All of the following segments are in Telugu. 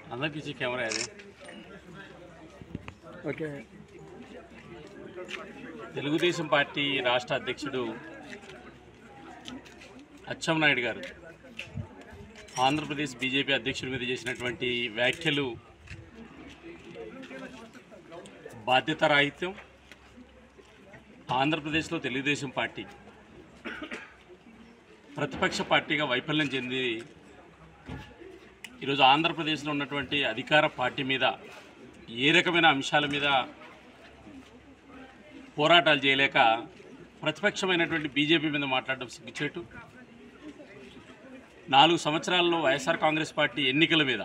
అందరికి ఇచ్చే కెమెరా అది ఓకే తెలుగుదేశం పార్టీ రాష్ట్ర అధ్యక్షుడు అచ్చెన్నాయుడు గారు ఆంధ్రప్రదేశ్ బీజేపీ అధ్యక్షుడి మీద చేసినటువంటి వ్యాఖ్యలు బాధ్యత రాహిత్యం ఆంధ్రప్రదేశ్లో తెలుగుదేశం పార్టీ ప్రతిపక్ష పార్టీగా వైఫల్యం చెంది ఈరోజు ఆంధ్రప్రదేశ్లో ఉన్నటువంటి అధికార పార్టీ మీద ఏ రకమైన అంశాల మీద పోరాటాలు చేయలేక ప్రతిపక్షమైనటువంటి బీజేపీ మీద మాట్లాడడం సిగ్గుచేటు నాలుగు సంవత్సరాల్లో వైఎస్ఆర్ కాంగ్రెస్ పార్టీ ఎన్నికల మీద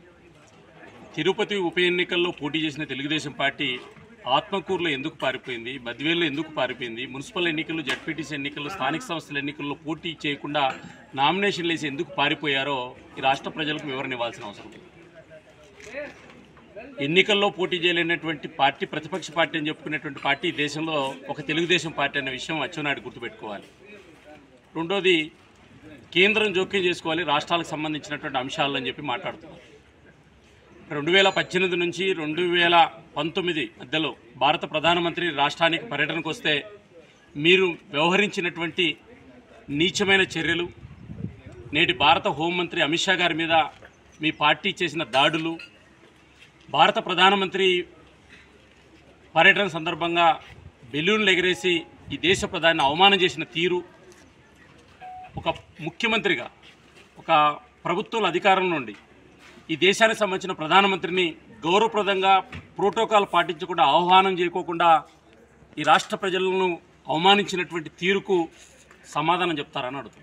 తిరుపతి ఉప ఎన్నికల్లో పోటీ చేసిన తెలుగుదేశం పార్టీ ఆత్మకూరులో ఎందుకు పారిపోయింది బద్వేల్లో ఎందుకు పారిపోయింది మున్సిపల్ ఎన్నికలు జడ్పీటీసీ ఎన్నికల్లో స్థానిక సంస్థల ఎన్నికల్లో పోటీ చేయకుండా నామినేషన్లు వేసి ఎందుకు పారిపోయారో ఈ రాష్ట్ర ప్రజలకు వివరణ ఇవ్వాల్సిన అవసరం ఉంది ఎన్నికల్లో పోటీ చేయలేనటువంటి పార్టీ ప్రతిపక్ష పార్టీ అని చెప్పుకునేటువంటి పార్టీ ఈ దేశంలో ఒక తెలుగుదేశం పార్టీ అనే విషయం అచ్చెన్నాయుడు గుర్తుపెట్టుకోవాలి రెండోది కేంద్రం జోక్యం చేసుకోవాలి రాష్ట్రాలకు సంబంధించినటువంటి అంశాలని చెప్పి మాట్లాడుతున్నారు రెండు వేల పద్దెనిమిది నుంచి రెండు వేల పంతొమ్మిది మధ్యలో భారత ప్రధానమంత్రి రాష్ట్రానికి పర్యటనకు వస్తే మీరు వ్యవహరించినటువంటి నీచమైన చర్యలు నేటి భారత హోంమంత్రి అమిత్ షా గారి మీద మీ పార్టీ చేసిన దాడులు భారత ప్రధానమంత్రి పర్యటన సందర్భంగా బెలూన్లు ఎగరేసి ఈ దేశ ప్రధాని అవమానం చేసిన తీరు ఒక ముఖ్యమంత్రిగా ఒక ప్రభుత్వం అధికారం నుండి ఈ దేశానికి సంబంధించిన ప్రధానమంత్రిని గౌరవప్రదంగా ప్రోటోకాల్ పాటించకుండా ఆహ్వానం చేయకోకుండా ఈ రాష్ట్ర ప్రజలను అవమానించినటువంటి తీరుకు సమాధానం చెప్తారని అడుగుతున్నా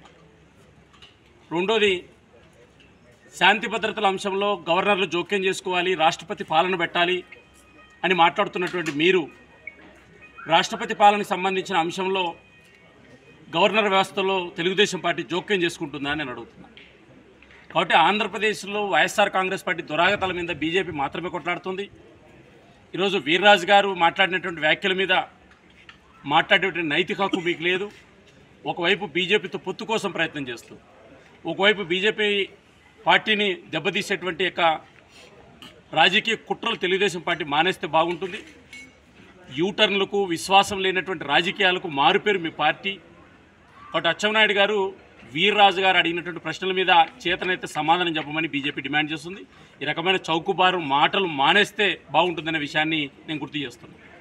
రెండోది శాంతి భద్రతల అంశంలో గవర్నర్లు జోక్యం చేసుకోవాలి రాష్ట్రపతి పాలన పెట్టాలి అని మాట్లాడుతున్నటువంటి మీరు రాష్ట్రపతి పాలనకు సంబంధించిన అంశంలో గవర్నర్ వ్యవస్థలో తెలుగుదేశం పార్టీ జోక్యం చేసుకుంటుందా అని నేను అడుగుతున్నా కాబట్టి ఆంధ్రప్రదేశ్లో వైఎస్ఆర్ కాంగ్రెస్ పార్టీ దురాగతాల మీద బీజేపీ మాత్రమే కొట్లాడుతుంది ఈరోజు వీర్రాజు గారు మాట్లాడినటువంటి వ్యాఖ్యల మీద మాట్లాడేటువంటి నైతిక హక్కు మీకు లేదు ఒకవైపు బీజేపీతో పొత్తు కోసం ప్రయత్నం చేస్తూ ఒకవైపు బీజేపీ పార్టీని దెబ్బతీసేటువంటి యొక్క రాజకీయ కుట్రలు తెలుగుదేశం పార్టీ మానేస్తే బాగుంటుంది యూటర్న్లకు విశ్వాసం లేనటువంటి రాజకీయాలకు మారుపేరు మీ పార్టీ కాబట్టి అచ్చెన్నాయుడు గారు వీర్రాజు గారు అడిగినటువంటి ప్రశ్నల మీద చేతనైతే సమాధానం చెప్పమని బీజేపీ డిమాండ్ చేస్తుంది ఈ రకమైన చౌకుబారు మాటలు మానేస్తే బాగుంటుందనే విషయాన్ని నేను గుర్తు చేస్తున్నాను